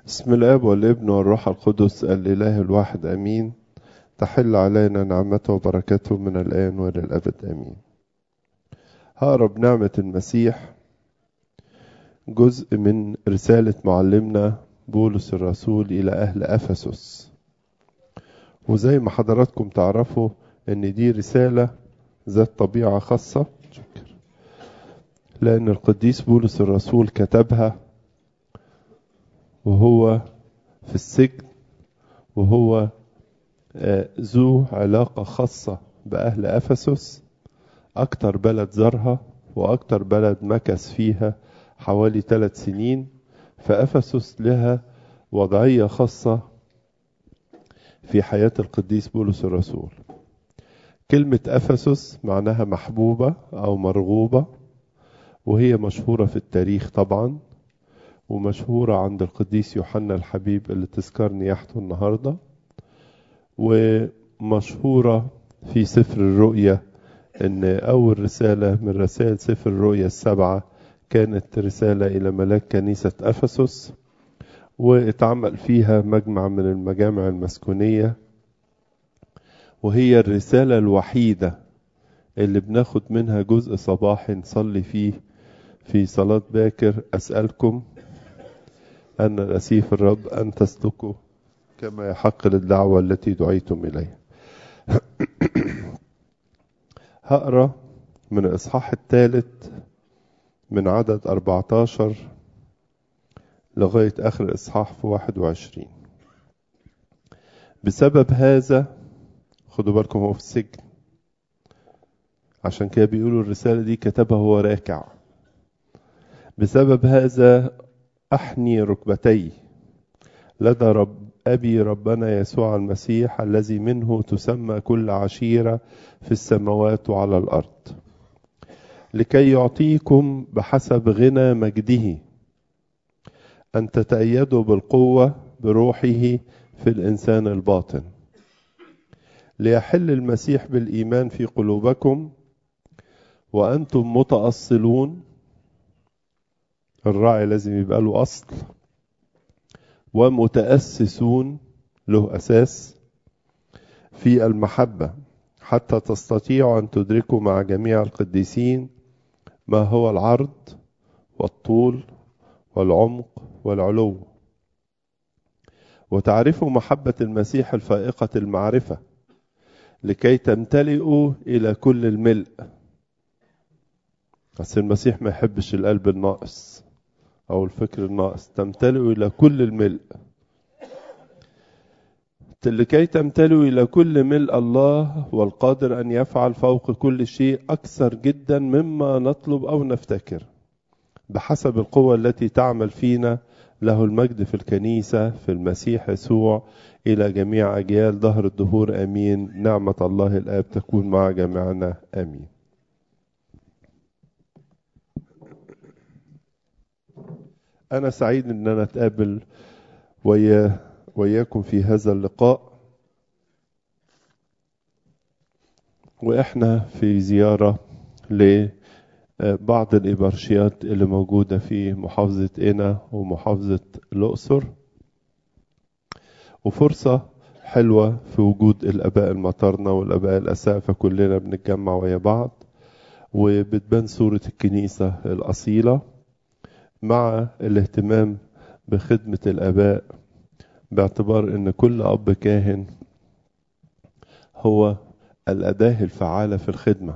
بسم الاب والابن والروح القدس الاله الواحد امين تحل علينا نعمته وبركته من الان والى الابد امين هقرا بنعمه المسيح جزء من رساله معلمنا بولس الرسول الى اهل افسس وزي ما حضراتكم تعرفوا ان دي رساله ذات طبيعه خاصه شكر. لان القديس بولس الرسول كتبها وهو في السجن وهو ذو علاقة خاصة بأهل أفسس أكتر بلد زارها وأكتر بلد مكث فيها حوالي ثلاث سنين فأفسس لها وضعية خاصة في حياة القديس بولس الرسول كلمة أفسس معناها محبوبة أو مرغوبة وهي مشهورة في التاريخ طبعا ومشهورة عند القديس يوحنا الحبيب اللي تذكر نياحته النهاردة ومشهورة في سفر الرؤيا ان اول رسالة من رسائل سفر الرؤيا السبعة كانت رسالة الى ملاك كنيسة افسس واتعمل فيها مجمع من المجامع المسكونية وهي الرسالة الوحيدة اللي بناخد منها جزء صباحي نصلي فيه في صلاة باكر أسألكم أن الأسيف الرب أن تسلكوا كما يحق للدعوة التي دعيتم إليها هقرا من الإصحاح الثالث من عدد 14 لغاية آخر الإصحاح في 21 بسبب هذا خدوا بالكم هو في السجن عشان كده بيقولوا الرسالة دي كتبها هو راكع بسبب هذا أحني ركبتي لدى رب أبي ربنا يسوع المسيح الذي منه تسمى كل عشيرة في السماوات وعلى الأرض لكي يعطيكم بحسب غنى مجده أن تتأيدوا بالقوة بروحه في الإنسان الباطن ليحل المسيح بالإيمان في قلوبكم وأنتم متأصلون الراعي لازم يبقى له أصل ومتأسسون له أساس في المحبة حتى تستطيعوا أن تدركوا مع جميع القديسين ما هو العرض والطول والعمق والعلو وتعرفوا محبة المسيح الفائقة المعرفة لكي تمتلئوا إلى كل الملء بس المسيح ما يحبش القلب الناقص أو الفكر الناقص تمتلئوا إلى كل الملء لكي تمتلئوا إلى كل ملء الله والقادر أن يفعل فوق كل شيء أكثر جدا مما نطلب أو نفتكر بحسب القوة التي تعمل فينا له المجد في الكنيسة في المسيح يسوع إلى جميع أجيال ظهر الدهور أمين نعمة الله الآب تكون مع جميعنا آمين أنا سعيد إن أنا أتقابل ويا وياكم في هذا اللقاء وإحنا في زيارة لبعض الإبرشيات اللي موجودة في محافظة قنا ومحافظة الأقصر وفرصة حلوة في وجود الآباء المطرنة والآباء الأسافة كلنا بنتجمع ويا بعض وبتبان صورة الكنيسة الأصيلة مع الاهتمام بخدمة الآباء باعتبار أن كل أب كاهن هو الأداة الفعالة في الخدمة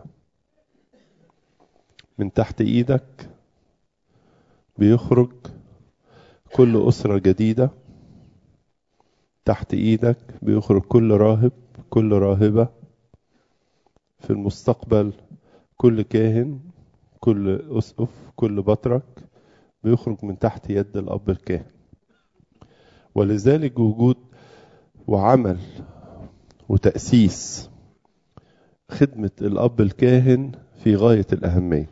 من تحت إيدك بيخرج كل أسرة جديدة تحت إيدك بيخرج كل راهب كل راهبة في المستقبل كل كاهن كل أسقف كل بطرك بيخرج من تحت يد الأب الكاهن ولذلك وجود وعمل وتأسيس خدمة الأب الكاهن في غاية الأهمية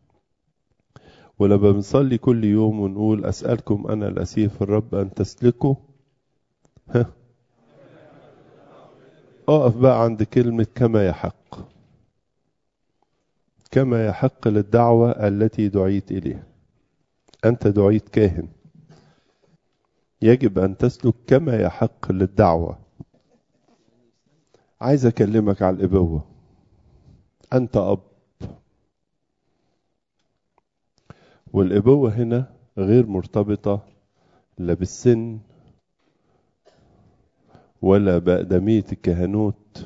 ولما بنصلي كل يوم ونقول أسألكم أنا الأسيف الرب أن تسلكوا ها أقف بقى عند كلمة كما يحق كما يحق للدعوة التي دعيت إليها أنت دعيت كاهن يجب أن تسلك كما يحق للدعوة عايز أكلمك على الإبوة أنت أب والإبوة هنا غير مرتبطة لا بالسن ولا بأقدمية الكهنوت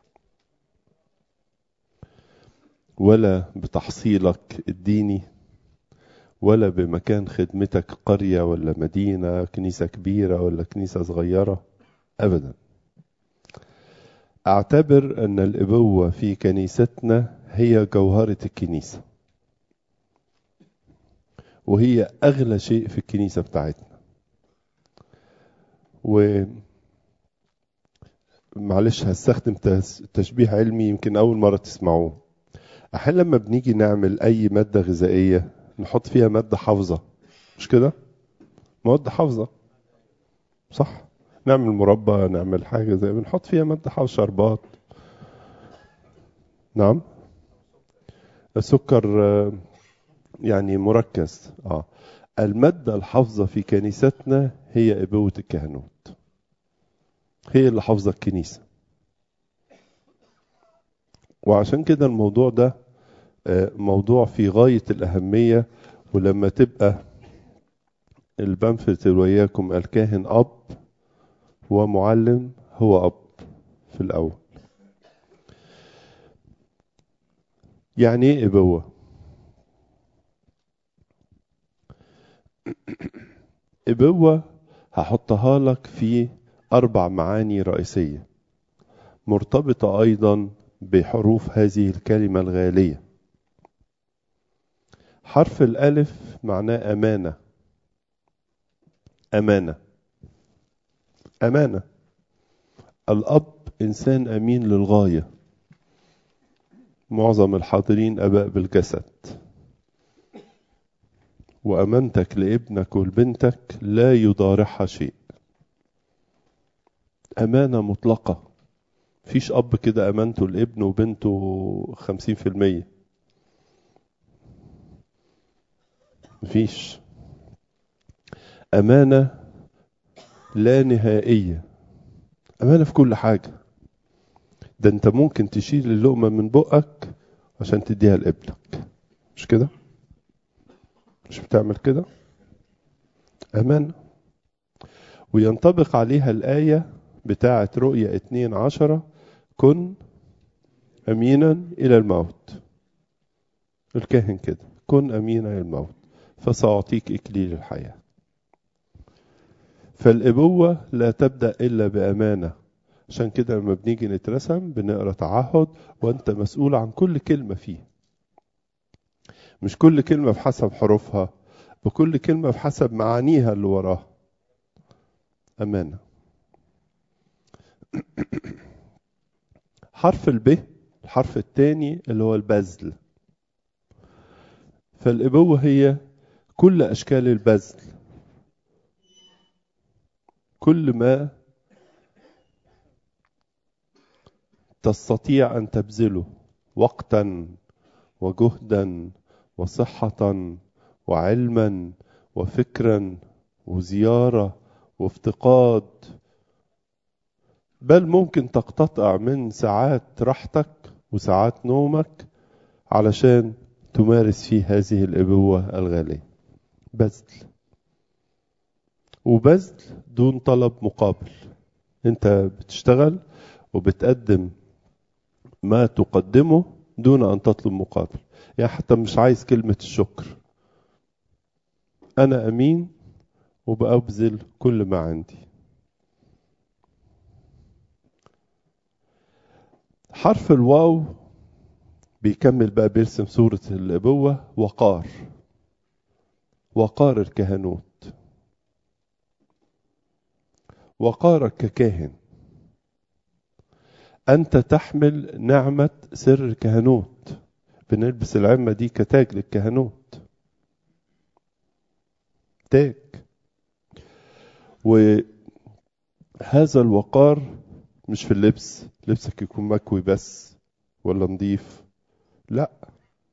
ولا بتحصيلك الديني ولا بمكان خدمتك قرية ولا مدينة كنيسة كبيرة ولا كنيسة صغيرة أبدا أعتبر أن الإبوة في كنيستنا هي جوهرة الكنيسة وهي أغلى شيء في الكنيسة بتاعتنا و معلش هستخدم تشبيه علمي يمكن أول مرة تسمعوه أحيانا لما بنيجي نعمل أي مادة غذائية نحط فيها مادة حافظة مش كده؟ مواد حافظة صح؟ نعمل مربى نعمل حاجة زي بنحط فيها مادة حافظة شربات نعم السكر يعني مركز اه المادة الحافظة في كنيستنا هي إبوة الكهنوت هي اللي حافظة الكنيسة وعشان كده الموضوع ده موضوع في غاية الأهمية ولما تبقى البنفت وياكم الكاهن أب ومعلم هو أب في الأول يعني إيه إبوة؟ إبوة هحطها لك في أربع معاني رئيسية مرتبطة أيضا بحروف هذه الكلمة الغالية حرف الألف معناه أمانة أمانة أمانة الأب إنسان أمين للغاية معظم الحاضرين أباء بالجسد وأمانتك لابنك ولبنتك لا يضارعها شيء أمانة مطلقة فيش أب كده أمانته لابنه وبنته خمسين في المية مفيش أمانة لا نهائية أمانة في كل حاجة ده أنت ممكن تشيل اللقمة من بقك عشان تديها لابنك مش كده؟ مش بتعمل كده؟ أمانة وينطبق عليها الآية بتاعة رؤية اتنين عشرة كن أمينا إلى الموت الكاهن كده كن أمينا إلى الموت فسأعطيك إكليل الحياة فالإبوة لا تبدأ إلا بأمانة عشان كده لما بنيجي نترسم بنقرا تعهد وأنت مسؤول عن كل كلمة فيه مش كل كلمة بحسب حروفها بكل كلمة بحسب معانيها اللي وراها أمانة حرف الب الحرف الثاني اللي هو البذل فالإبوة هي كل أشكال البذل كل ما تستطيع أن تبذله وقتا وجهدا وصحة وعلما وفكرا وزيارة وافتقاد بل ممكن تقتطع من ساعات راحتك وساعات نومك علشان تمارس فيه هذه الابوه الغاليه بذل وبذل دون طلب مقابل انت بتشتغل وبتقدم ما تقدمه دون ان تطلب مقابل يعني حتى مش عايز كلمه الشكر انا امين وبأبذل كل ما عندي حرف الواو بيكمل بقى بيرسم صورة الأبوة وقار وقار الكهنوت وقارك ككاهن أنت تحمل نعمة سر الكهنوت بنلبس العمة دي كتاج للكهنوت تاج وهذا الوقار مش في اللبس لبسك يكون مكوي بس ولا نظيف لا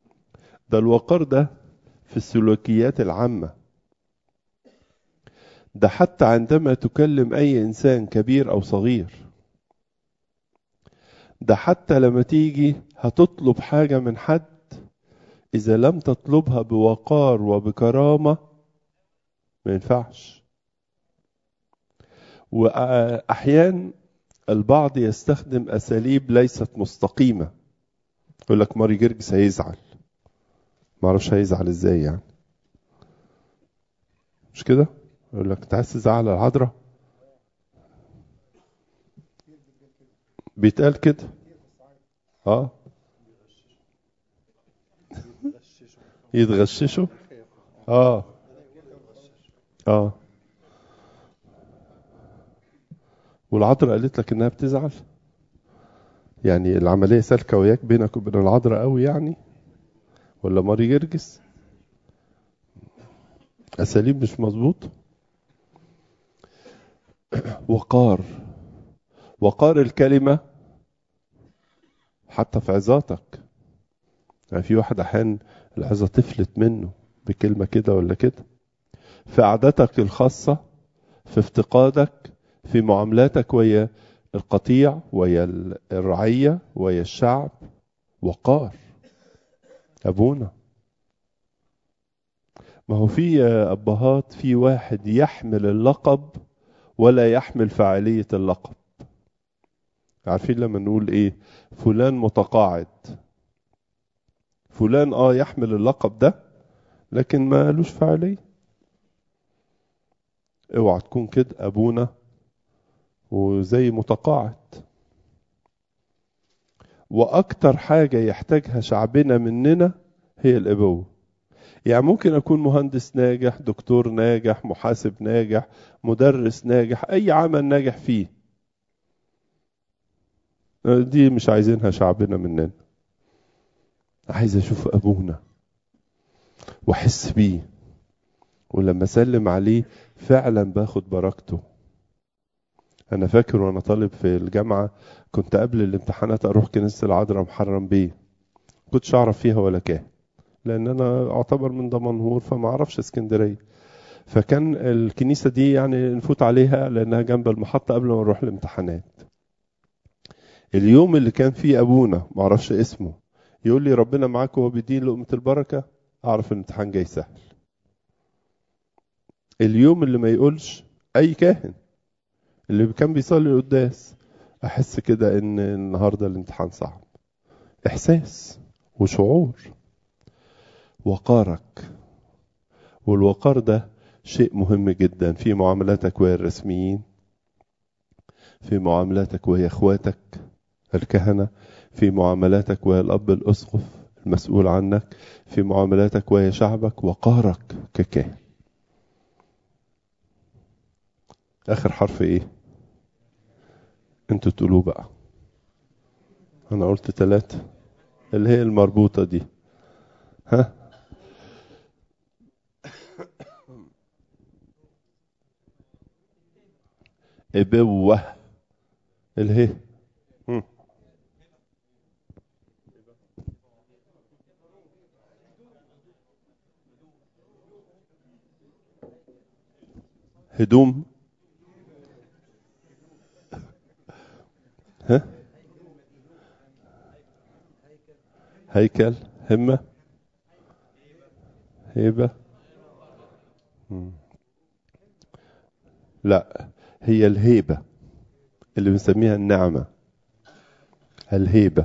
ده الوقار ده في السلوكيات العامة ده حتى عندما تكلم أي إنسان كبير أو صغير ده حتى لما تيجي هتطلب حاجة من حد إذا لم تطلبها بوقار وبكرامة ما ينفعش وأحيان البعض يستخدم أساليب ليست مستقيمة يقول لك ماري جرجس هيزعل معرفش هيزعل ازاي يعني مش كده يقول لك انت عايز تزعل العذراء بيتقال كده اه يتغششوا اه اه والعذراء قالت لك انها بتزعل يعني العمليه سالكه وياك بينك وبين العذراء قوي يعني ولا ماري جرجس اساليب مش مظبوط وقار وقار الكلمه حتى في عظاتك يعني في واحد احيانا العظه تفلت منه بكلمه كده ولا كده في قعدتك الخاصه في افتقادك في معاملاتك ويا القطيع ويا الرعيه ويا الشعب وقار ابونا ما هو في ابهات في واحد يحمل اللقب ولا يحمل فاعليه اللقب عارفين لما نقول ايه فلان متقاعد فلان اه يحمل اللقب ده لكن ما لوش فاعليه اوعى تكون كده ابونا وزي متقاعد واكتر حاجه يحتاجها شعبنا مننا هي الابوه يعني ممكن اكون مهندس ناجح دكتور ناجح محاسب ناجح مدرس ناجح اي عمل ناجح فيه دي مش عايزينها شعبنا مننا عايز اشوف ابونا واحس بيه ولما اسلم عليه فعلا باخد بركته انا فاكر وانا طالب في الجامعه كنت قبل الامتحانات اروح كنيسه العذراء محرم بيه كنتش اعرف فيها ولا كاهن لان انا اعتبر من دمنهور فما اعرفش اسكندريه فكان الكنيسه دي يعني نفوت عليها لانها جنب المحطه قبل ما نروح الامتحانات اليوم اللي كان فيه ابونا ما اعرفش اسمه يقول لي ربنا معاك وهو بيدين لقمه البركه اعرف الامتحان جاي سهل اليوم اللي ما يقولش اي كاهن اللي كان بيصلي القداس احس كده ان النهارده الامتحان صعب احساس وشعور وقارك والوقار ده شيء مهم جدا في معاملاتك ويا الرسميين في معاملاتك ويا اخواتك الكهنه في معاملاتك ويا الاب الاسقف المسؤول عنك في معاملاتك ويا شعبك وقارك ككاهن اخر حرف ايه انتوا تقولوه بقى انا قلت ثلاثة اللي هي المربوطة دي ها ابوة اللي هي هم. هدوم ها هيكل همة هيبة مم. لا هي الهيبة اللي بنسميها النعمة الهيبة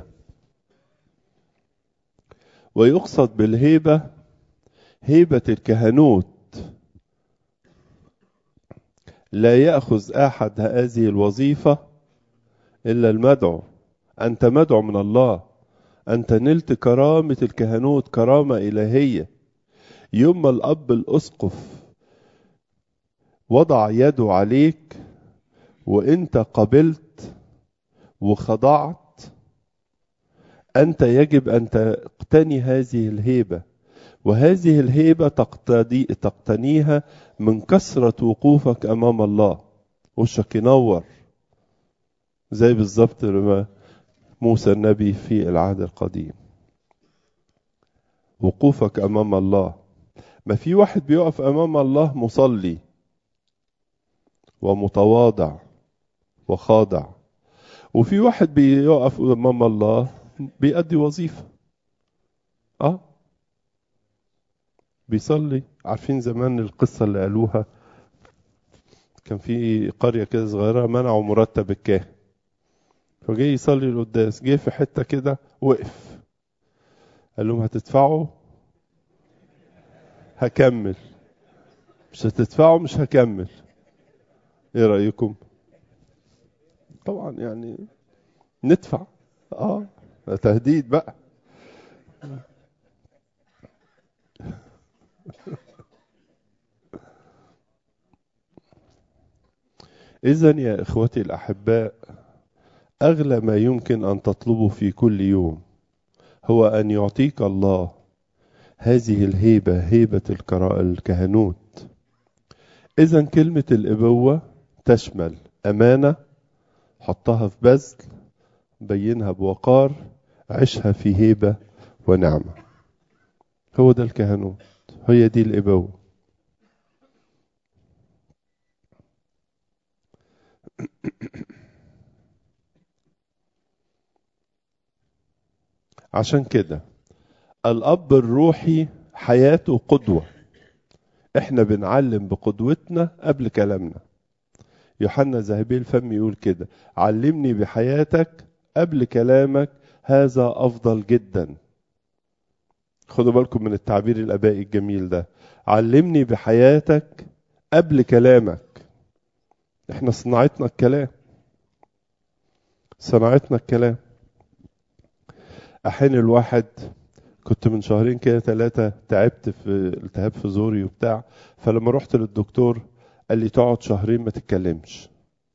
ويقصد بالهيبة هيبة الكهنوت لا يأخذ أحد هذه الوظيفة إلا المدعو أنت مدعو من الله أنت نلت كرامة الكهنوت كرامة إلهية يوم ما الأب الأسقف وضع يده عليك وأنت قبلت وخضعت أنت يجب أن تقتني هذه الهيبة وهذه الهيبة تقتدي تقتنيها من كثرة وقوفك أمام الله وشك ينور زي بالظبط لما موسى النبي في العهد القديم وقوفك امام الله ما في واحد بيقف امام الله مصلي ومتواضع وخاضع وفي واحد بيقف امام الله بيأدي وظيفة اه بيصلي عارفين زمان القصة اللي قالوها كان في قرية كده صغيرة منعوا مرتب الكاهن فجاي يصلي القداس جه في حتة كده وقف قال لهم هتدفعوا هكمل مش هتدفعوا مش هكمل ايه رأيكم طبعا يعني ندفع اه تهديد بقى إذا يا إخوتي الأحباء أغلى ما يمكن أن تطلبه في كل يوم هو أن يعطيك الله هذه الهيبة هيبة الكهنوت إذا كلمة الإبوة تشمل أمانة حطها في بذل بينها بوقار عيشها في هيبة ونعمة هو ده الكهنوت هي دي الإبوة عشان كده الأب الروحي حياته قدوة احنا بنعلم بقدوتنا قبل كلامنا يوحنا ذهبي الفم يقول كده علمني بحياتك قبل كلامك هذا أفضل جدا خدوا بالكم من التعبير الآبائي الجميل ده علمني بحياتك قبل كلامك احنا صناعتنا الكلام صناعتنا الكلام أحيانا الواحد كنت من شهرين كده ثلاثة تعبت في التهاب في زوري وبتاع فلما رحت للدكتور قال لي تقعد شهرين ما تتكلمش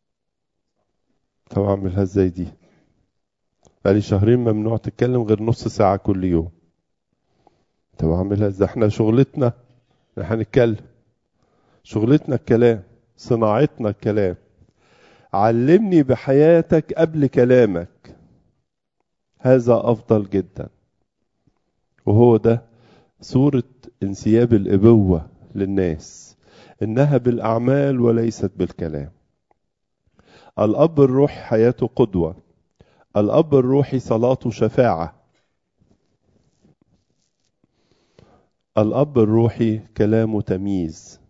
طب اعملها ازاي دي قال لي شهرين ممنوع تتكلم غير نص ساعة كل يوم طب اعملها ازاي احنا شغلتنا هنتكلم شغلتنا الكلام صناعتنا الكلام علمني بحياتك قبل كلامك هذا افضل جدا وهو ده صورة انسياب الابوة للناس انها بالاعمال وليست بالكلام الاب الروحي حياته قدوة الاب الروحي صلاته شفاعة الاب الروحي كلامه تمييز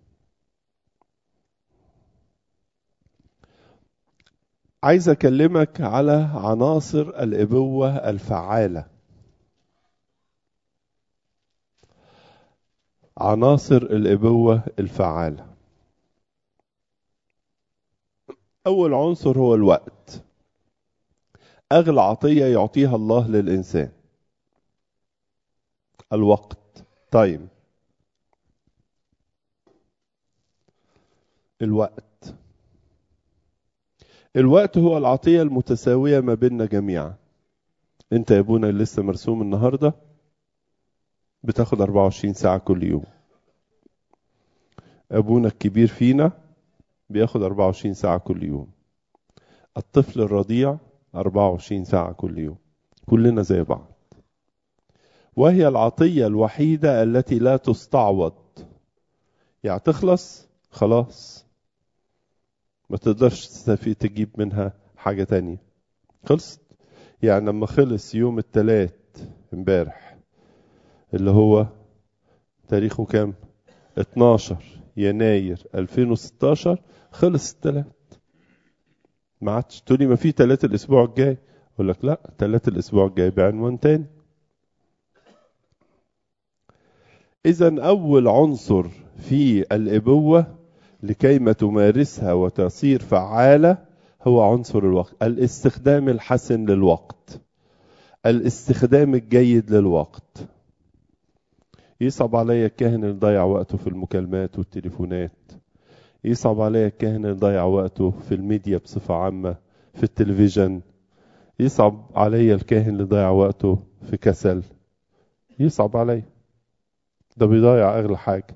عايز اكلمك على عناصر الابوه الفعاله عناصر الابوه الفعاله اول عنصر هو الوقت اغلى عطيه يعطيها الله للانسان الوقت تايم الوقت الوقت هو العطية المتساوية ما بيننا جميعا انت يا ابونا اللي لسه مرسوم النهاردة بتاخد 24 ساعة كل يوم ابونا الكبير فينا بياخد 24 ساعة كل يوم الطفل الرضيع 24 ساعة كل يوم كلنا زي بعض وهي العطية الوحيدة التي لا تستعوض يعني تخلص خلاص ما تقدرش تستفيد تجيب منها حاجة تانية خلصت يعني لما خلص يوم التلات امبارح اللي هو تاريخه كام 12 يناير 2016 خلص التلات ما عادش تقولي ما في تلات الاسبوع الجاي اقول لك لا تلات الاسبوع الجاي بعنوان تاني اذا اول عنصر في الابوه لكيما تمارسها وتصير فعالة هو عنصر الوقت الاستخدام الحسن للوقت الاستخدام الجيد للوقت يصعب عليا الكاهن اللي ضيع وقته في المكالمات والتليفونات يصعب عليا الكاهن اللي ضيع وقته في الميديا بصفة عامة في التلفزيون يصعب عليا الكاهن اللي ضيع وقته في كسل يصعب عليا ده بيضيع أغلى حاجة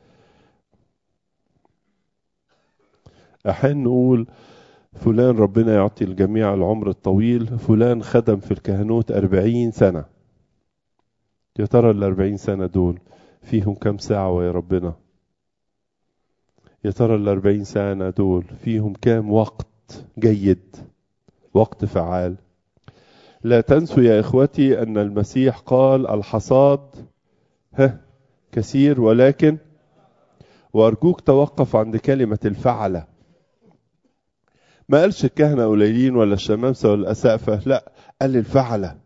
أحيانا نقول فلان ربنا يعطي الجميع العمر الطويل فلان خدم في الكهنوت أربعين سنة يا ترى الأربعين سنة دول فيهم كم ساعة ويا ربنا يا ترى الأربعين سنة دول فيهم كام وقت جيد وقت فعال لا تنسوا يا إخوتي أن المسيح قال الحصاد ها كثير ولكن وأرجوك توقف عند كلمة الفعلة ما قالش الكهنة قليلين ولا الشمامسة ولا الأسقفة لا قال الفعلة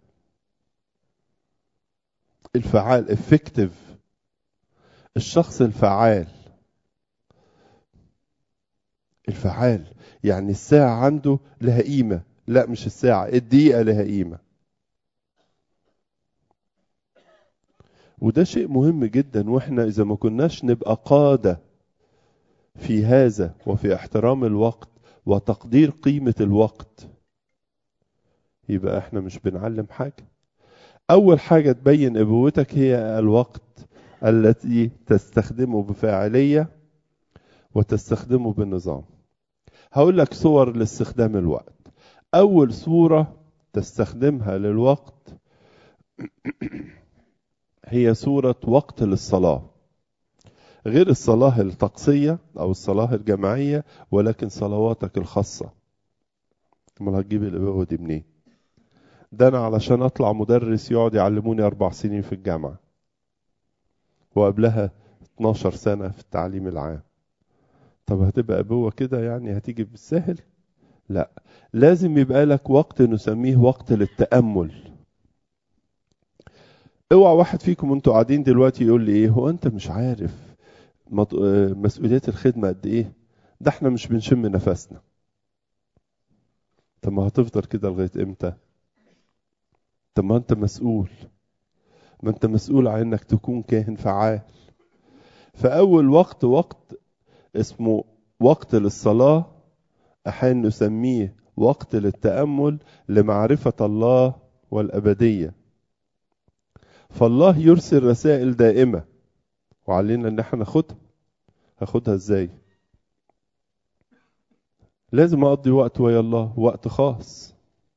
الفعال افكتيف الشخص الفعال الفعال يعني الساعة عنده لها قيمة لا مش الساعة الدقيقة لها قيمة وده شيء مهم جدا واحنا اذا ما كناش نبقى قادة في هذا وفي احترام الوقت وتقدير قيمة الوقت يبقى احنا مش بنعلم حاجة اول حاجة تبين ابوتك هي الوقت التي تستخدمه بفاعلية وتستخدمه بنظام هقول لك صور لاستخدام الوقت اول صورة تستخدمها للوقت هي صورة وقت للصلاة غير الصلاة الطقسية أو الصلاة الجماعية ولكن صلواتك الخاصة امال هتجيب الإباوة دي منين؟ ده أنا علشان أطلع مدرس يقعد يعلموني أربع سنين في الجامعة وقبلها 12 سنة في التعليم العام طب هتبقى أبوة كده يعني هتيجي بالسهل؟ لا لازم يبقى لك وقت نسميه وقت للتأمل اوعى واحد فيكم انتوا قاعدين دلوقتي يقول لي ايه هو انت مش عارف مسؤوليات الخدمة قد ايه ده احنا مش بنشم نفسنا طب ما هتفضل كده لغاية امتى طب ما انت مسؤول ما انت مسؤول عن انك تكون كاهن فعال فاول وقت وقت اسمه وقت للصلاة احيانا نسميه وقت للتأمل لمعرفة الله والأبدية فالله يرسل رسائل دائمة وعلينا ان احنا ناخدها هاخدها ازاي لازم اقضي وقت ويا الله وقت خاص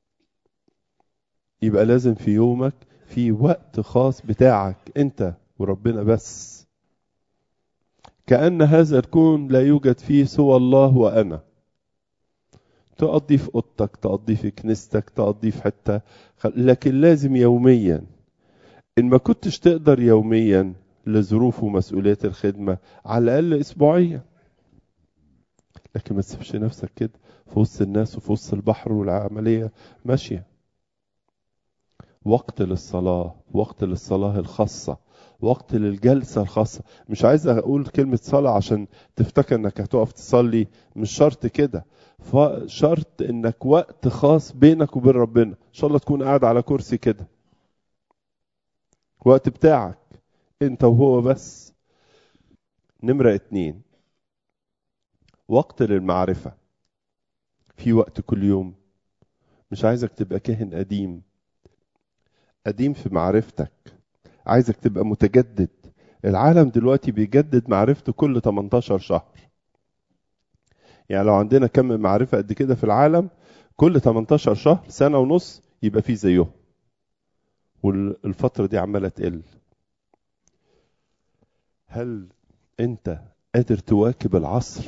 يبقى لازم في يومك في وقت خاص بتاعك انت وربنا بس كأن هذا الكون لا يوجد فيه سوى الله وأنا تقضي في أوضتك تقضي في كنيستك تقضي في حتة لكن لازم يوميا إن ما كنتش تقدر يوميا لظروف ومسؤوليات الخدمة على الأقل أسبوعيا لكن ما تسيبش نفسك كده في وسط الناس وفي وسط البحر والعملية ماشية وقت للصلاة وقت للصلاة الخاصة وقت للجلسة الخاصة مش عايز أقول كلمة صلاة عشان تفتكر إنك هتقف تصلي مش شرط كده شرط إنك وقت خاص بينك وبين ربنا إن شاء الله تكون قاعد على كرسي كده وقت بتاعك انت وهو بس نمرة اتنين وقت للمعرفة في وقت كل يوم مش عايزك تبقى كاهن قديم قديم في معرفتك عايزك تبقى متجدد العالم دلوقتي بيجدد معرفته كل 18 شهر يعني لو عندنا كم معرفة قد كده في العالم كل 18 شهر سنة ونص يبقى في زيهم والفترة دي عمالة تقل هل انت قادر تواكب العصر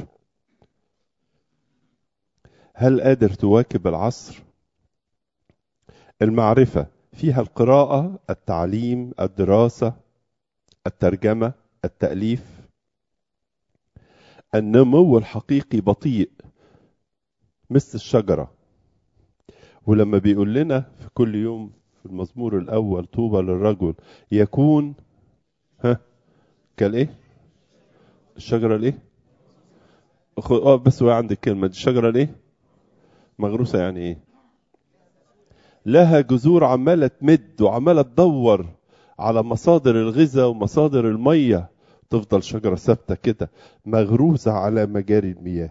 هل قادر تواكب العصر المعرفة فيها القراءة التعليم الدراسة الترجمة التأليف النمو الحقيقي بطيء مثل الشجرة ولما بيقول لنا في كل يوم في المزمور الأول طوبى للرجل يكون ها كالايه الشجرة الايه اه بس هو عندك كلمة الشجرة الايه مغروسة يعني ايه لها جذور عمالة تمد وعمالة تدور على مصادر الغذاء ومصادر المية تفضل شجرة ثابتة كده مغروسة على مجاري المياه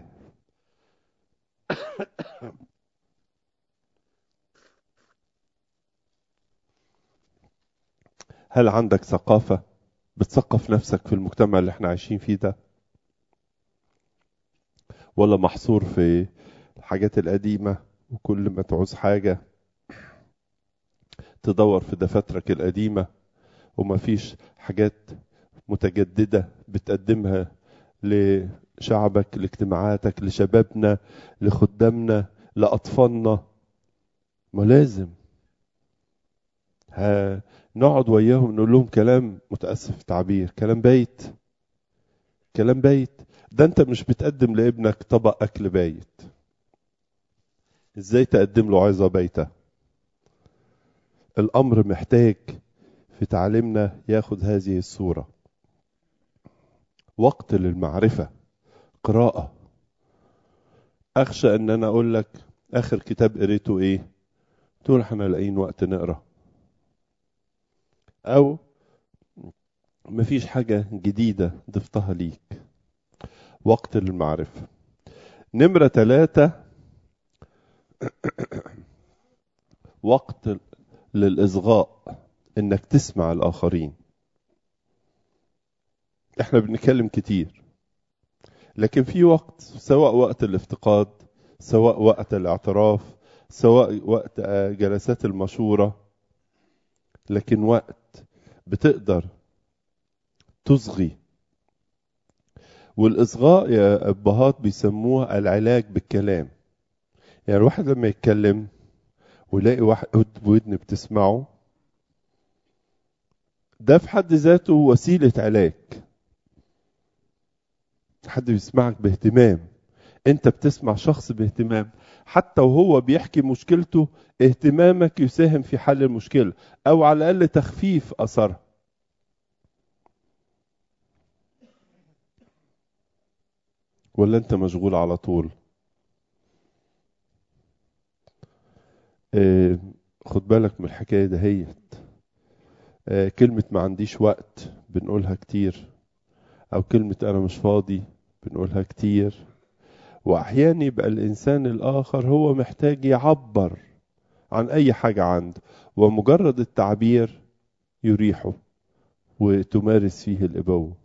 هل عندك ثقافة بتثقف نفسك في المجتمع اللي احنا عايشين فيه ده ولا محصور في الحاجات القديمة وكل ما تعوز حاجة تدور في دفاترك القديمة وما فيش حاجات متجددة بتقدمها شعبك لاجتماعاتك لشبابنا لخدامنا لأطفالنا ما لازم ها نقعد وياهم نقول لهم كلام متأسف تعبير كلام بايت كلام بايت ده انت مش بتقدم لابنك طبق اكل بايت ازاي تقدم له عظة بايتة الامر محتاج في تعليمنا ياخد هذه الصورة وقت للمعرفة قراءة اخشى ان انا اقول لك اخر كتاب قريته ايه تقول احنا لاقيين وقت نقرا او مفيش حاجة جديدة ضفتها ليك وقت للمعرفة نمرة ثلاثة وقت للإصغاء إنك تسمع الآخرين إحنا بنتكلم كتير لكن في وقت سواء وقت الافتقاد سواء وقت الاعتراف سواء وقت جلسات المشورة لكن وقت بتقدر تصغي والإصغاء يا أبهات بيسموها العلاج بالكلام يعني الواحد لما يتكلم ويلاقي واحد ودن بتسمعه ده في حد ذاته وسيلة علاج حد بيسمعك باهتمام انت بتسمع شخص باهتمام حتى وهو بيحكي مشكلته اهتمامك يساهم في حل المشكلة او على الاقل تخفيف اثرها ولا انت مشغول على طول اه خد بالك من الحكاية دهيت اه كلمة ما عنديش وقت بنقولها كتير او كلمة انا مش فاضي بنقولها كتير واحيانا يبقى الانسان الاخر هو محتاج يعبر عن اي حاجة عنده ومجرد التعبير يريحه وتمارس فيه الابوه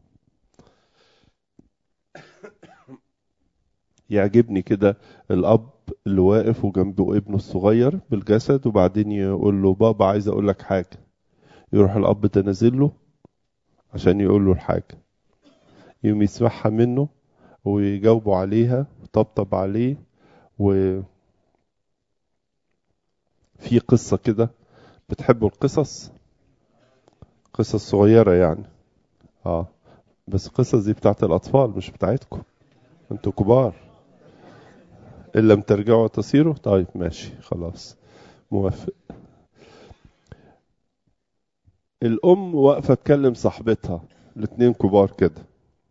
يعجبني كده الاب اللي واقف وجنبه ابنه الصغير بالجسد وبعدين يقول له بابا عايز اقول لك حاجه يروح الاب ده نازل له عشان يقول له الحاجه يوم يسمعها منه ويجاوبوا عليها وطبطب عليه و في قصه كده بتحبوا القصص قصص صغيره يعني اه بس القصص دي بتاعت الاطفال مش بتاعتكم انتوا كبار إن لم ترجعوا تصيروا طيب ماشي خلاص موافق الأم واقفة تكلم صاحبتها الاتنين كبار كده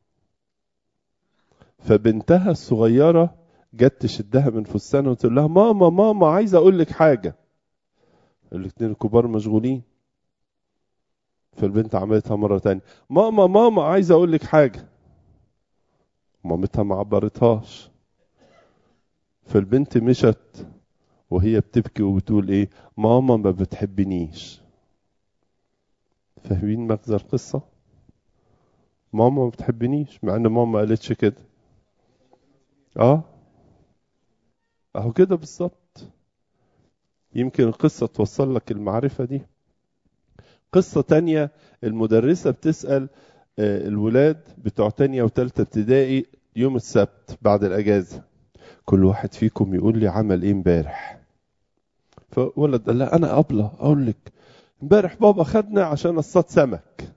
فبنتها الصغيرة جت تشدها من فستانها وتقول لها ماما ماما عايزة أقول لك حاجة الاتنين الكبار مشغولين فالبنت عملتها مرة تانية ماما ماما عايزة أقول لك حاجة مامتها ما عبرتهاش فالبنت مشت وهي بتبكي وبتقول ايه ماما ما بتحبنيش فاهمين مغزى القصة ماما ما بتحبنيش مع ان ماما ما قالتش كده اه اهو كده بالظبط يمكن القصة توصل لك المعرفة دي قصة تانية المدرسة بتسأل الولاد بتوع تانية وتالتة ابتدائي يوم السبت بعد الأجازة كل واحد فيكم يقول لي عمل ايه امبارح فولد قال لا انا ابله اقول لك امبارح بابا خدنا عشان اصطاد سمك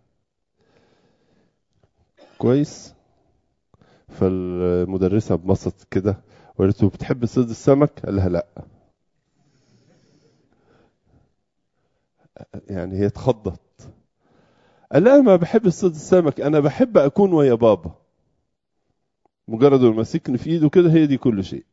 كويس فالمدرسة بمصت كده وقالت له بتحب صيد السمك؟ قال لها لا يعني هي اتخضت قال لا ما بحب صيد السمك انا بحب اكون ويا بابا مجرد ما ماسكني في ايده كده هي دي كل شيء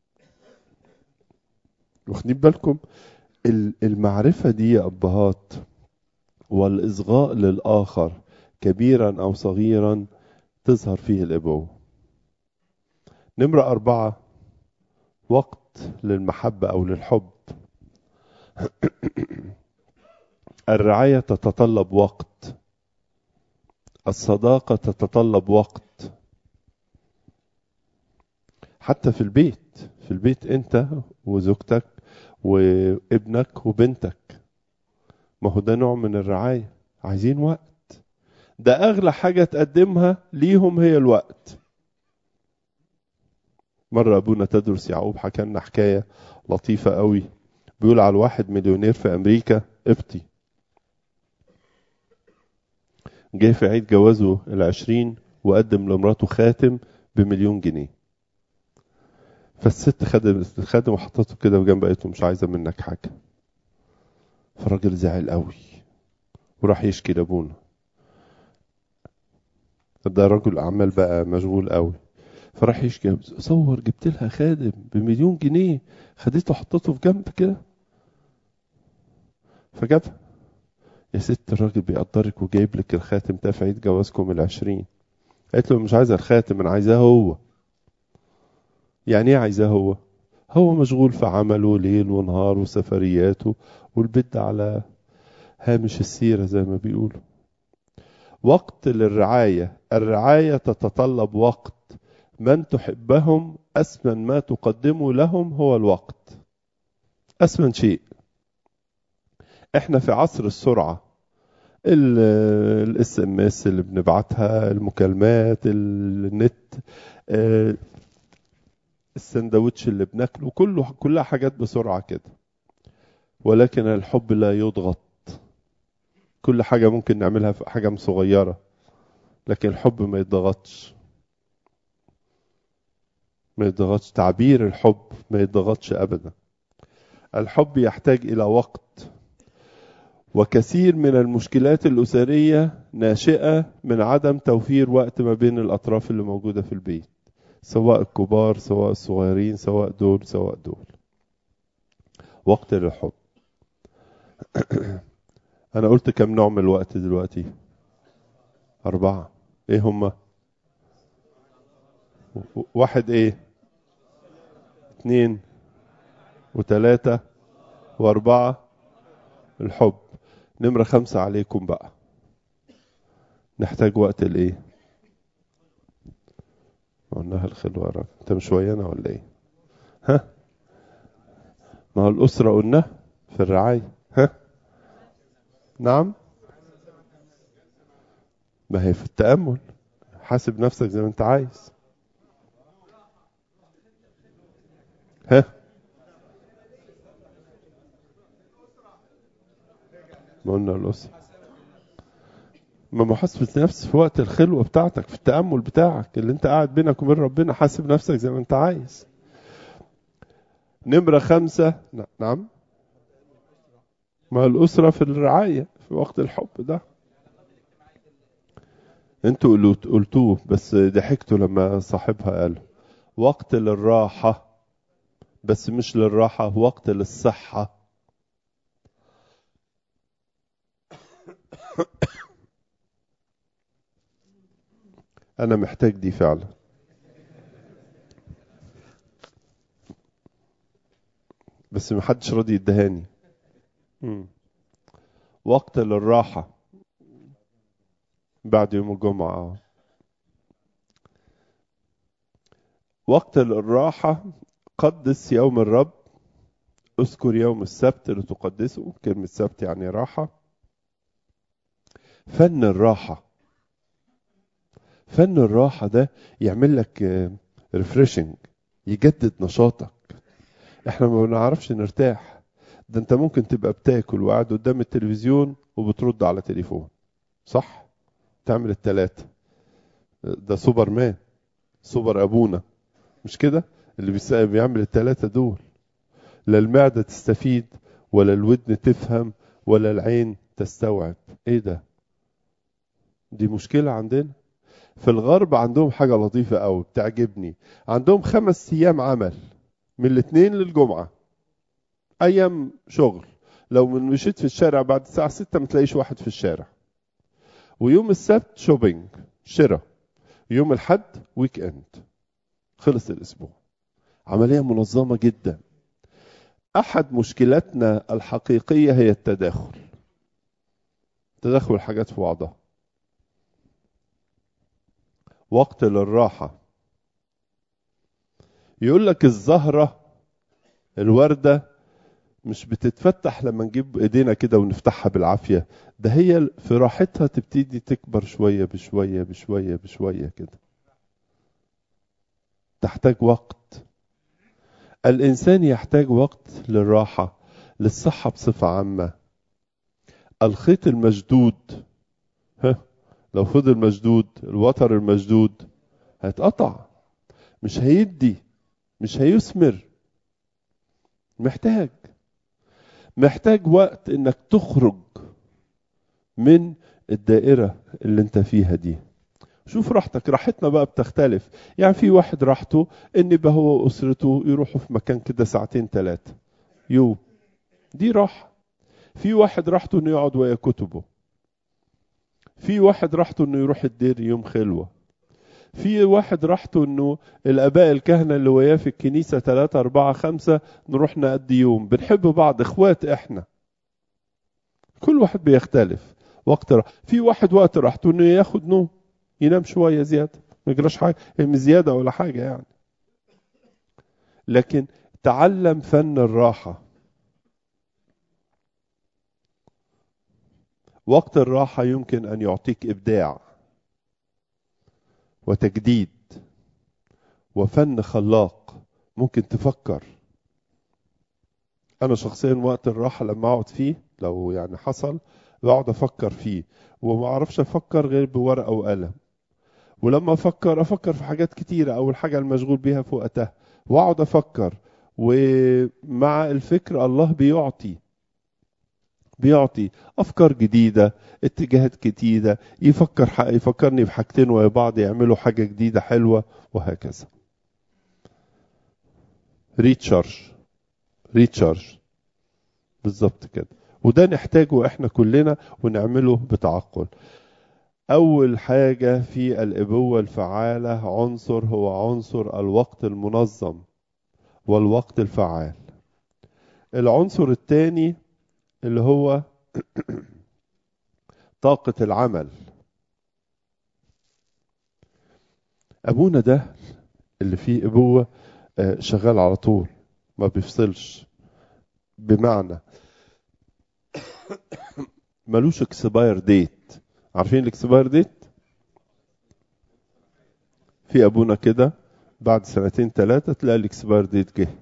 واخدين بالكم المعرفة دي يا أبهات والإصغاء للآخر كبيرا أو صغيرا تظهر فيه الأبوة نمرة أربعة وقت للمحبة أو للحب الرعاية تتطلب وقت الصداقة تتطلب وقت حتى في البيت في البيت انت وزوجتك وابنك وبنتك ما هو ده نوع من الرعاية عايزين وقت ده أغلى حاجة تقدمها ليهم هي الوقت مرة أبونا تدرس يعقوب حكى لنا حكاية لطيفة قوي بيقول على واحد مليونير في أمريكا قبطي جه في عيد جوازه العشرين وقدم لمراته خاتم بمليون جنيه فالست خدم الخادم وحطته كده وجنب قالت له مش عايزة منك حاجة فالراجل زعل قوي وراح يشكي لابونا ده رجل أعمال بقى مشغول قوي فراح يشكي صور جبت لها خادم بمليون جنيه خديته حطيته في جنب كده فجابها يا ست الراجل بيقدرك وجايب لك الخاتم ده في عيد جوازكم العشرين قالت له مش عايزه الخاتم انا عايزاه هو يعني ايه عايزاه هو هو مشغول في عمله ليل ونهار وسفرياته والبيت ده على هامش السيرة زي ما بيقولوا وقت للرعاية الرعاية تتطلب وقت من تحبهم أسمن ما تقدمه لهم هو الوقت أسمن شيء احنا في عصر السرعة الاس ام اس اللي بنبعتها المكالمات النت السندوتش اللي بناكله كله كلها حاجات بسرعة كده ولكن الحب لا يضغط كل حاجة ممكن نعملها في حاجة صغيرة لكن الحب ما يضغطش ما يضغطش تعبير الحب ما يضغطش أبدا الحب يحتاج إلى وقت وكثير من المشكلات الأسرية ناشئة من عدم توفير وقت ما بين الأطراف اللي موجودة في البيت سواء الكبار سواء الصغيرين سواء دول سواء دول وقت للحب أنا قلت كم نوع من الوقت دلوقتي أربعة إيه هما واحد إيه اتنين وتلاتة وأربعة الحب نمرة خمسة عليكم بقى نحتاج وقت الإيه قلناها الخلوة رب أنت مش ويانا ولا إيه ها ما هو الأسرة قلنا في الرعاية ها نعم ما هي في التأمل حاسب نفسك زي ما انت عايز ها ما قلنا الأسرة ما محاسبة نفس في وقت الخلوة بتاعتك في التأمل بتاعك اللي انت قاعد بينك وبين ربنا حاسب نفسك زي ما انت عايز نمرة خمسة نعم ما الأسرة في الرعاية في وقت الحب ده انتوا قلتوه بس ضحكتوا لما صاحبها قال وقت للراحة بس مش للراحة وقت للصحة أنا محتاج دي فعلا بس محدش راضي يدهاني وقت للراحة بعد يوم الجمعة وقت للراحة قدس يوم الرب اذكر يوم السبت لتقدسه كلمة سبت يعني راحة فن الراحة فن الراحة ده يعمل لك ريفريشنج يجدد نشاطك احنا ما بنعرفش نرتاح ده انت ممكن تبقى بتاكل وقاعد قدام التلفزيون وبترد على تليفون صح تعمل التلاتة ده سوبر مان سوبر ابونا مش كده اللي بيعمل التلاتة دول لا المعدة تستفيد ولا الودن تفهم ولا العين تستوعب ايه ده دي مشكلة عندنا في الغرب عندهم حاجة لطيفة قوي بتعجبني عندهم خمس أيام عمل من الاثنين للجمعة أيام شغل لو من مشيت في الشارع بعد الساعة ستة ما تلاقيش واحد في الشارع ويوم السبت شوبينج شراء يوم الحد ويك اند خلص الأسبوع عملية منظمة جدا أحد مشكلاتنا الحقيقية هي التداخل تداخل الحاجات في بعضها وقت للراحة يقول لك الزهرة الوردة مش بتتفتح لما نجيب ايدينا كده ونفتحها بالعافية ده هي في راحتها تبتدي تكبر شوية بشوية بشوية بشوية كده تحتاج وقت الإنسان يحتاج وقت للراحة للصحة بصفة عامة الخيط المشدود ها لو فضل مشدود الوتر المشدود هيتقطع مش هيدي مش هيثمر محتاج محتاج وقت انك تخرج من الدائرة اللي انت فيها دي شوف راحتك راحتنا بقى بتختلف يعني في واحد راحته ان يبقى هو واسرته يروحوا في مكان كده ساعتين ثلاثة يوم دي راحة في واحد راحته انه يقعد ويا كتبه في واحد راحته انه يروح الدير يوم خلوة في واحد راحته انه الاباء الكهنة اللي وياه في الكنيسة ثلاثة أربعة خمسة نروح نقضي يوم بنحب بعض اخوات احنا كل واحد بيختلف وقت راح. في واحد وقت راحته انه ياخد نوم ينام شوية زيادة ما يجراش حاجة مش زيادة ولا حاجة يعني لكن تعلم فن الراحة وقت الراحة يمكن أن يعطيك إبداع وتجديد وفن خلاق ممكن تفكر أنا شخصيا وقت الراحة لما أقعد فيه لو يعني حصل بقعد أفكر فيه وما أعرفش أفكر غير بورقة وقلم ولما أفكر أفكر في حاجات كتيرة أو الحاجة المشغول بيها في وقتها وأقعد أفكر ومع الفكر الله بيعطي بيعطي افكار جديده اتجاهات جديده يفكر يفكرني بحاجتين ويا بعض يعملوا حاجه جديده حلوه وهكذا ريتشارج ريتشارج بالظبط كده وده نحتاجه احنا كلنا ونعمله بتعقل اول حاجه في الابوه الفعاله عنصر هو عنصر الوقت المنظم والوقت الفعال العنصر الثاني اللي هو طاقة العمل أبونا ده اللي فيه أبوة شغال على طول ما بيفصلش بمعنى ملوش اكسباير ديت عارفين الاكسباير ديت في أبونا كده بعد سنتين ثلاثة تلاقي الاكسباير ديت جه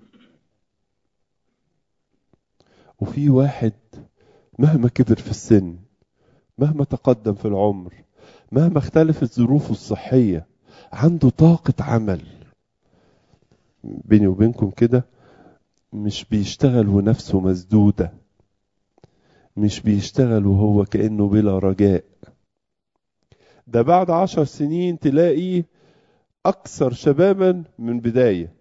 وفي واحد مهما كبر في السن مهما تقدم في العمر مهما اختلفت ظروفه الصحية عنده طاقة عمل بيني وبينكم كده مش بيشتغل ونفسه مسدودة مش بيشتغل وهو كأنه بلا رجاء ده بعد عشر سنين تلاقيه أكثر شبابا من بداية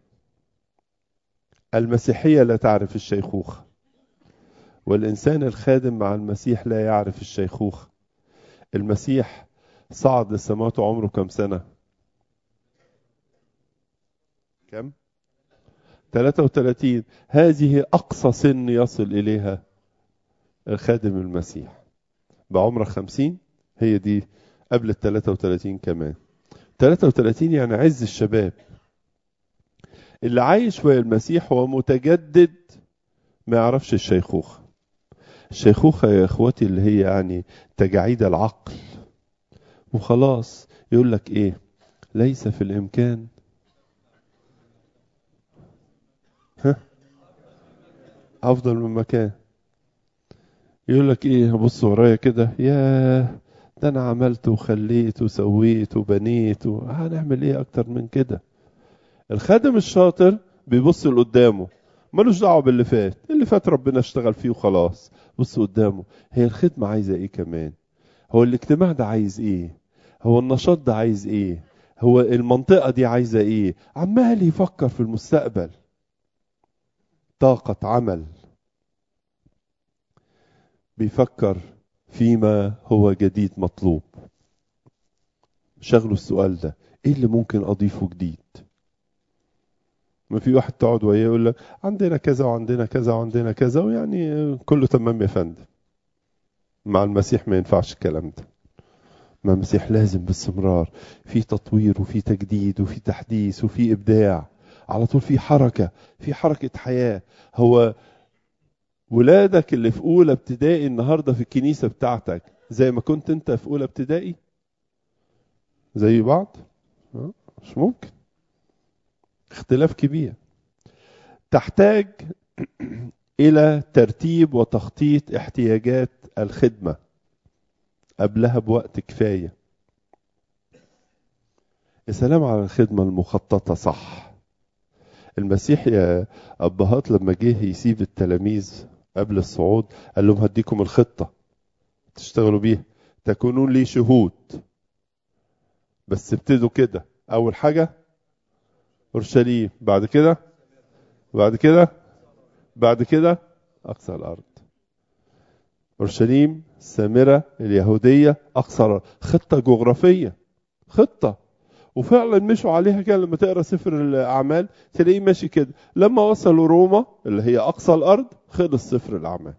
المسيحية لا تعرف الشيخوخة والإنسان الخادم مع المسيح لا يعرف الشيخوخة المسيح صعد للسماوات عمره كم سنة كم 33 هذه أقصى سن يصل إليها الخادم المسيح بعمر 50 هي دي قبل ال 33 كمان 33 يعني عز الشباب اللي عايش ويا المسيح هو متجدد ما يعرفش الشيخوخة الشيخوخة يا اخواتي اللي هي يعني تجاعيد العقل وخلاص يقول لك ايه ليس في الامكان ها افضل من مكان يقول لك ايه بص ورايا كده يا ده انا عملت وخليت وسويت وبنيت هنعمل ايه اكتر من كده الخادم الشاطر بيبص لقدامه ملوش دعوه باللي فات اللي فات ربنا اشتغل فيه وخلاص بص قدامه هي الخدمه عايزه ايه كمان هو الاجتماع ده عايز ايه هو النشاط ده عايز ايه هو المنطقه دي عايزه ايه عمال يفكر في المستقبل طاقه عمل بيفكر فيما هو جديد مطلوب شغلوا السؤال ده ايه اللي ممكن اضيفه جديد ما في واحد تقعد وياه يقول لك عندنا كذا وعندنا كذا وعندنا كذا ويعني كله تمام يا فندم مع المسيح ما ينفعش الكلام ده مع المسيح لازم باستمرار في تطوير وفي تجديد وفي تحديث وفي ابداع على طول في حركه في حركه حياه هو ولادك اللي في اولى ابتدائي النهارده في الكنيسه بتاعتك زي ما كنت انت في اولى ابتدائي زي بعض مش ممكن اختلاف كبير تحتاج الى ترتيب وتخطيط احتياجات الخدمه قبلها بوقت كفايه يا سلام على الخدمه المخططه صح المسيح يا ابهات لما جه يسيب التلاميذ قبل الصعود قال لهم هديكم الخطه تشتغلوا بيها تكونون لي شهود بس ابتدوا كده اول حاجه اورشليم بعد كده بعد كده بعد كده اقصى الارض اورشليم السامره اليهوديه اقصى الارض خطه جغرافيه خطه وفعلا مشوا عليها كده لما تقرا سفر الاعمال تلاقيه ماشي كده لما وصلوا روما اللي هي اقصى الارض خلص سفر الاعمال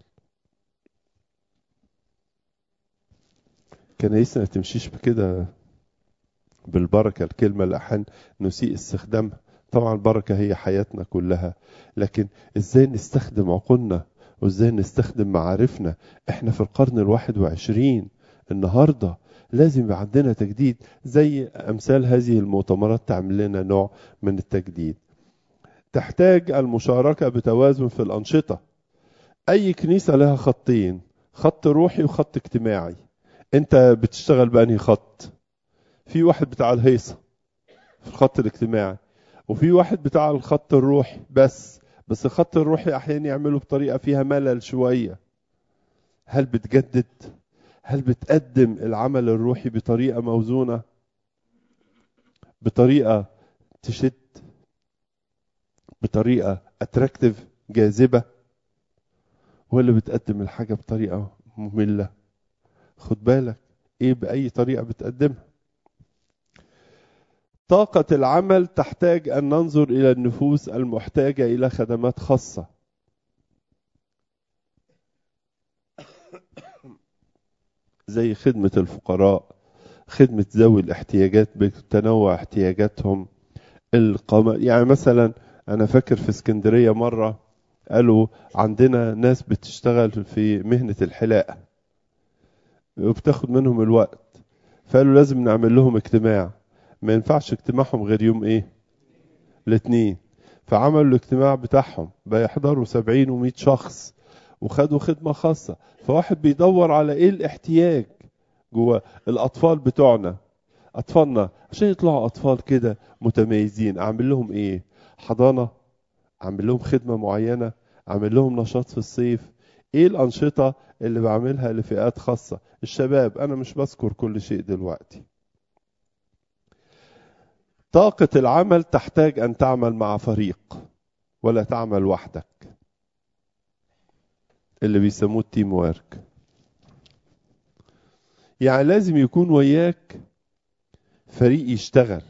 كنايسنا ما تمشيش بكده بالبركه الكلمه اللي احيانا نسيء استخدامها طبعا البركه هي حياتنا كلها لكن ازاي نستخدم عقولنا وازاي نستخدم معارفنا احنا في القرن الواحد وعشرين النهارده لازم يبقى عندنا تجديد زي امثال هذه المؤتمرات تعمل لنا نوع من التجديد تحتاج المشاركه بتوازن في الانشطه اي كنيسه لها خطين خط روحي وخط اجتماعي انت بتشتغل بانهي خط في واحد بتاع الهيصه في الخط الاجتماعي وفي واحد بتاع الخط الروحي بس بس الخط الروحي احيانا يعمله بطريقه فيها ملل شويه هل بتجدد هل بتقدم العمل الروحي بطريقه موزونه بطريقه تشد بطريقه اتراكتيف جاذبه ولا بتقدم الحاجه بطريقه ممله خد بالك ايه باي طريقه بتقدمها طاقة العمل تحتاج أن ننظر إلى النفوس المحتاجة إلى خدمات خاصة. زي خدمة الفقراء، خدمة ذوي الاحتياجات بتنوع احتياجاتهم، القم... يعني مثلا أنا فاكر في اسكندرية مرة قالوا عندنا ناس بتشتغل في مهنة الحلاقة وبتاخد منهم الوقت فقالوا لازم نعمل لهم اجتماع ما ينفعش اجتماعهم غير يوم ايه الاثنين فعملوا الاجتماع بتاعهم بيحضروا سبعين ومئة شخص وخدوا خدمة خاصة فواحد بيدور على ايه الاحتياج جوه الاطفال بتوعنا اطفالنا عشان يطلعوا اطفال كده متميزين اعمل لهم ايه حضانة اعمل لهم خدمة معينة اعمل لهم نشاط في الصيف ايه الانشطة اللي بعملها لفئات خاصة الشباب انا مش بذكر كل شيء دلوقتي طاقة العمل تحتاج أن تعمل مع فريق ولا تعمل وحدك اللي بيسموه التيم وارك يعني لازم يكون وياك فريق يشتغل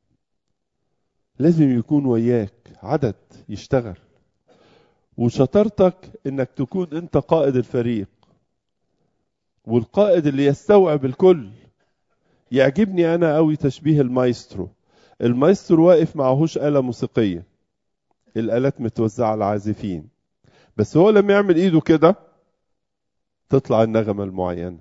لازم يكون وياك عدد يشتغل وشطارتك انك تكون انت قائد الفريق والقائد اللي يستوعب الكل يعجبني انا قوي تشبيه المايسترو المايسترو واقف معهوش آلة موسيقية الآلات متوزعة على العازفين بس هو لما يعمل ايده كده تطلع النغمة المعينة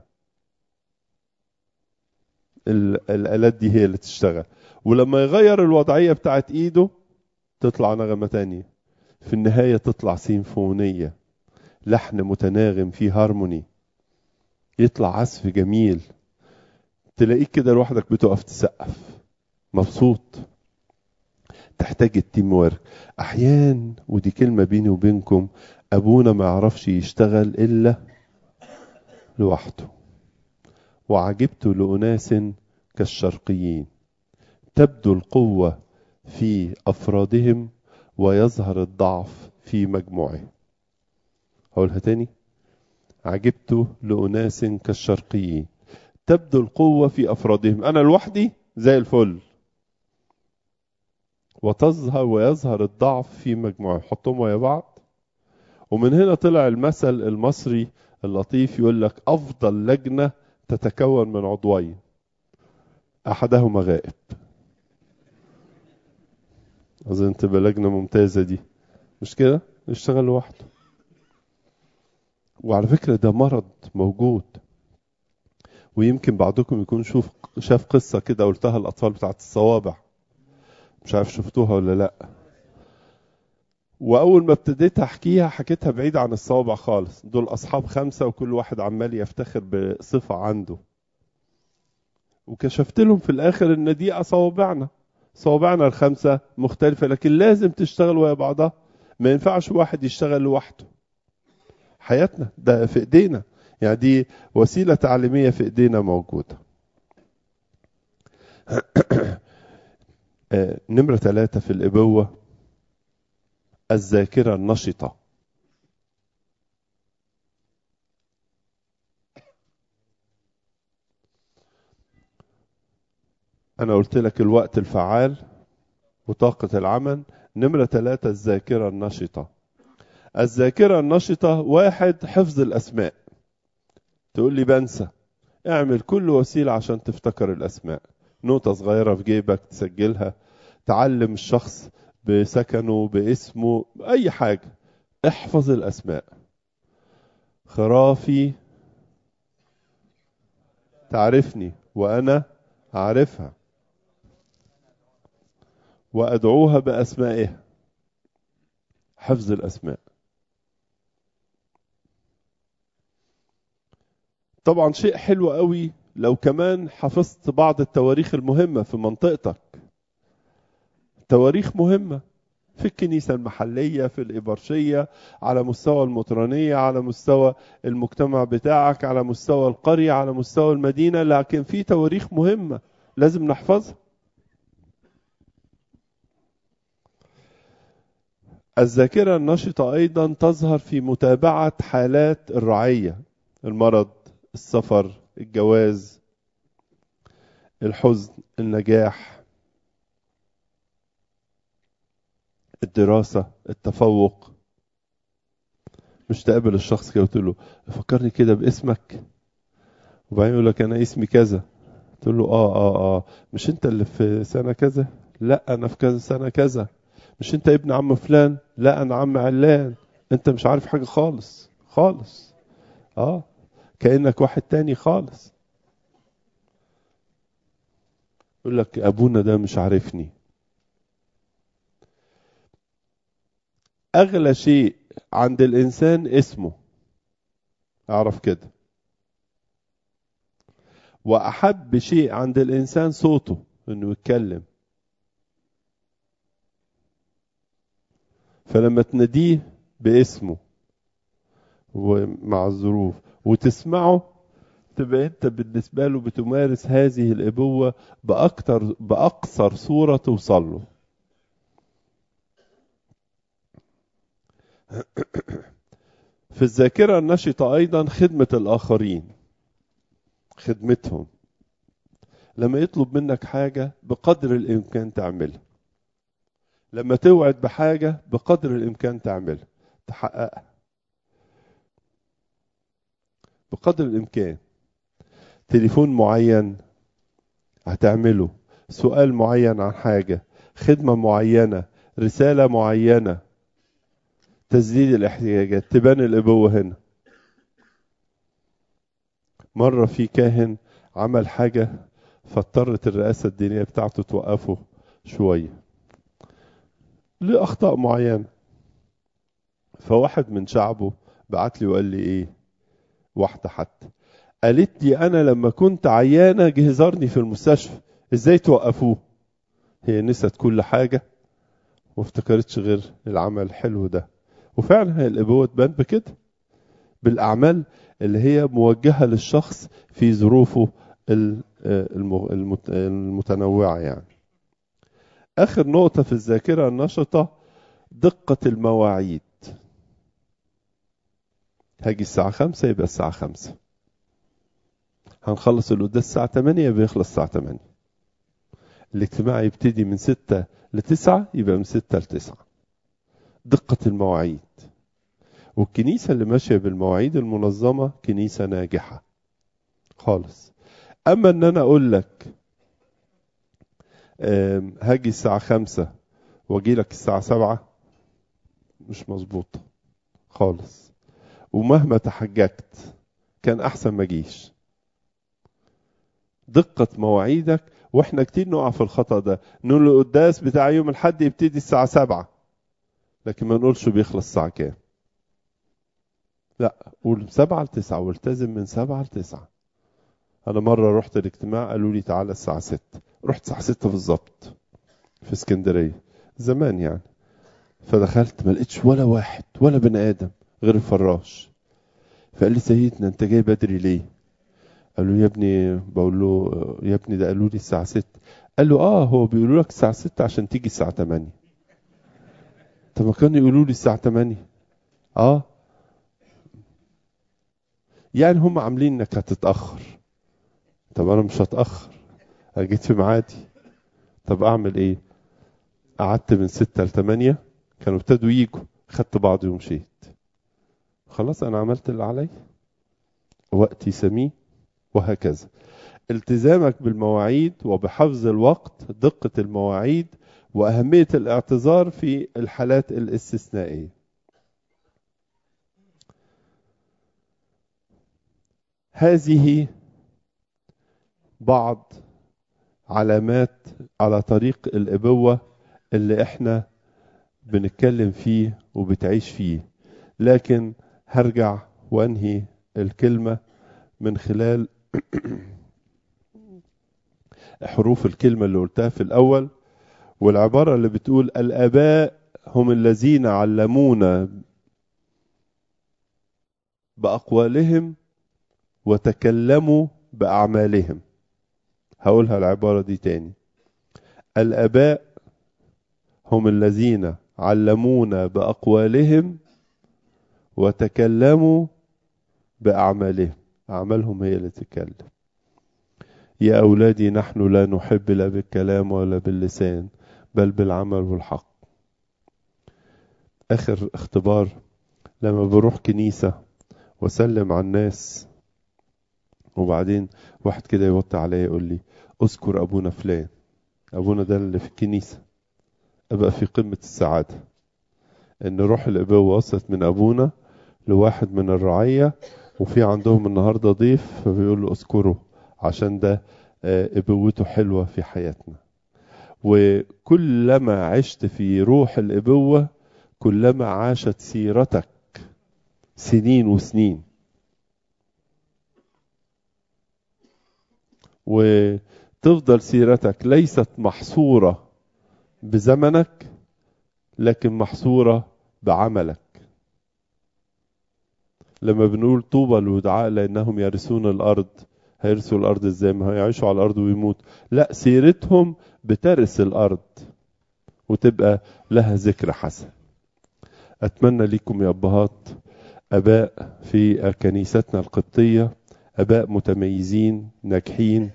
الآلات دي هي اللي تشتغل ولما يغير الوضعية بتاعت ايده تطلع نغمة تانية في النهاية تطلع سيمفونية لحن متناغم فيه هارموني يطلع عزف جميل تلاقيك كده لوحدك بتقف تسقف مبسوط تحتاج التيم وورك احيان ودي كلمه بيني وبينكم ابونا ما يعرفش يشتغل الا لوحده وعجبت لاناس كالشرقيين تبدو القوه في افرادهم ويظهر الضعف في مجموعهم هقولها تاني عجبت لاناس كالشرقيين تبدو القوه في افرادهم انا لوحدي زي الفل وتظهر ويظهر الضعف في مجموعة حطهم ويا بعض ومن هنا طلع المثل المصري اللطيف يقول لك أفضل لجنة تتكون من عضوين أحدهما غائب أظن تبقى لجنة ممتازة دي مش كده؟ يشتغل لوحده وعلى فكرة ده مرض موجود ويمكن بعضكم يكون شوف شاف قصة كده قلتها الأطفال بتاعت الصوابع مش عارف شفتوها ولا لا واول ما ابتديت احكيها حكيتها بعيد عن الصوابع خالص دول اصحاب خمسه وكل واحد عمال يفتخر بصفه عنده وكشفت لهم في الاخر ان دي صوابعنا صوابعنا الخمسه مختلفه لكن لازم تشتغل ويا بعضها ما ينفعش واحد يشتغل لوحده حياتنا ده في ايدينا يعني دي وسيله تعليميه في ايدينا موجوده نمرة ثلاثة في الإبوة الذاكرة النشطة أنا قلت لك الوقت الفعال وطاقة العمل نمرة ثلاثة الذاكرة النشطة الذاكرة النشطة واحد حفظ الأسماء تقول لي بنسى اعمل كل وسيلة عشان تفتكر الأسماء نقطة صغيرة في جيبك تسجلها تعلم الشخص بسكنه باسمه أي حاجة احفظ الأسماء خرافي تعرفني وأنا أعرفها وأدعوها بأسمائها حفظ الأسماء طبعا شيء حلو قوي لو كمان حفظت بعض التواريخ المهمة في منطقتك تواريخ مهمة في الكنيسة المحلية في الإبرشية على مستوى المطرانية على مستوى المجتمع بتاعك على مستوى القرية على مستوى المدينة لكن في تواريخ مهمة لازم نحفظها الذاكرة النشطة أيضا تظهر في متابعة حالات الرعية المرض السفر الجواز الحزن النجاح الدراسة التفوق مش تقابل الشخص كده وتقول له فكرني كده باسمك وبعدين يقول لك انا اسمي كذا تقول له اه اه اه مش انت اللي في سنة كذا لا انا في كذا سنة كذا مش انت ابن عم فلان لا انا عم علان انت مش عارف حاجة خالص خالص اه كأنك واحد تاني خالص يقول لك ابونا ده مش عارفني اغلى شيء عند الانسان اسمه اعرف كده واحب شيء عند الانسان صوته انه يتكلم فلما تناديه باسمه ومع الظروف وتسمعه تبقى انت بالنسبه له بتمارس هذه الابوه باكتر باقصر صوره توصل له في الذاكره النشطه ايضا خدمه الاخرين خدمتهم لما يطلب منك حاجه بقدر الامكان تعملها لما توعد بحاجه بقدر الامكان تعملها تحققها بقدر الامكان تليفون معين هتعمله سؤال معين عن حاجه خدمه معينه رساله معينه تسديد الاحتياجات تبان الابوه هنا مره في كاهن عمل حاجه فاضطرت الرئاسه الدينيه بتاعته توقفه شويه لاخطاء معينه فواحد من شعبه بعت لي وقال لي ايه واحده حتى قالت لي انا لما كنت عيانه جه زارني في المستشفى ازاي توقفوه هي نسيت كل حاجه وما افتكرتش غير العمل الحلو ده وفعلا هي الابوه تبان بكده بالاعمال اللي هي موجهه للشخص في ظروفه المتنوعه يعني اخر نقطه في الذاكره النشطه دقه المواعيد هاجي الساعة خمسة يبقى الساعة خمسة هنخلص القداس الساعة تمانية يبقى يخلص الساعة تمانية الاجتماع يبتدي من ستة لتسعة يبقى من ستة لتسعة دقة المواعيد والكنيسة اللي ماشية بالمواعيد المنظمة كنيسة ناجحة خالص أما إن أنا أقول لك هاجي الساعة خمسة وأجي لك الساعة سبعة مش مظبوط خالص ومهما تحججت كان احسن ما اجيش دقة مواعيدك واحنا كتير نقع في الخطأ ده نقول القداس بتاع يوم الحد يبتدي الساعة سبعة لكن ما نقولش بيخلص الساعة كام لا قول سبعة لتسعة والتزم من سبعة لتسعة أنا مرة رحت الاجتماع قالوا لي تعالى الساعة ستة رحت الساعة ستة بالظبط في اسكندرية زمان يعني فدخلت ما لقيتش ولا واحد ولا بني آدم غير الفراش فقال لي سيدنا أنت جاي بدري ليه؟ قال له يا ابني بقول له يا ابني ده قالوا لي الساعة ستة قال له اه هو بيقولوا لك الساعة ستة عشان تيجي الساعة تمانية طب ما كانوا يقولوا لي الساعة تمانية اه يعني هم عاملين انك هتتأخر طب انا مش هتأخر انا جيت في ميعادي طب اعمل ايه قعدت من ستة لتمانية كانوا ابتدوا يجوا خدت بعضي ومشيت خلاص انا عملت اللي عليا وقتي سميه وهكذا التزامك بالمواعيد وبحفظ الوقت دقة المواعيد وأهمية الاعتذار في الحالات الاستثنائية هذه بعض علامات على طريق الإبوة اللي احنا بنتكلم فيه وبتعيش فيه لكن هرجع وانهي الكلمة من خلال حروف الكلمة اللي قلتها في الأول والعبارة اللي بتقول الآباء هم الذين علمونا بأقوالهم وتكلموا بأعمالهم هقولها العبارة دي تاني الآباء هم الذين علمونا بأقوالهم وتكلموا بأعمالهم أعمالهم هي اللي تتكلم يا أولادي نحن لا نحب لا بالكلام ولا باللسان بل بالعمل والحق آخر اختبار لما بروح كنيسة وسلم على الناس وبعدين واحد كده يوطي عليا يقول لي اذكر أبونا فلان أبونا ده اللي في الكنيسة أبقى في قمة السعادة إن روح الأبوة وصلت من أبونا لواحد من الرعية وفي عندهم النهاردة ضيف فبيقول له اذكره عشان ده ابوته حلوة في حياتنا وكلما عشت في روح الابوة كلما عاشت سيرتك سنين وسنين وتفضل سيرتك ليست محصورة بزمنك لكن محصورة بعملك لما بنقول طوبى للودعاء لانهم يرثون الارض هيرثوا الارض ازاي ما هيعيشوا على الارض ويموت لا سيرتهم بترث الارض وتبقى لها ذكر حسن اتمنى لكم يا ابهات اباء في كنيستنا القبطيه اباء متميزين ناجحين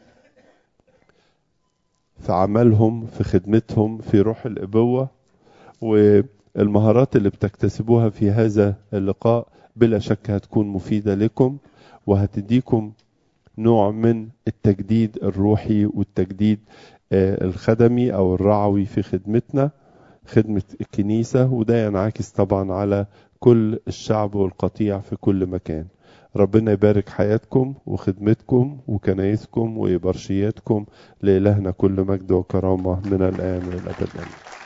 في عملهم في خدمتهم في روح الابوه والمهارات اللي بتكتسبوها في هذا اللقاء بلا شك هتكون مفيدة لكم وهتديكم نوع من التجديد الروحي والتجديد الخدمي أو الرعوي في خدمتنا خدمة الكنيسة وده ينعكس طبعا على كل الشعب والقطيع في كل مكان ربنا يبارك حياتكم وخدمتكم وكنايسكم وإبرشياتكم لإلهنا كل مجد وكرامة من الآن والأبد آمين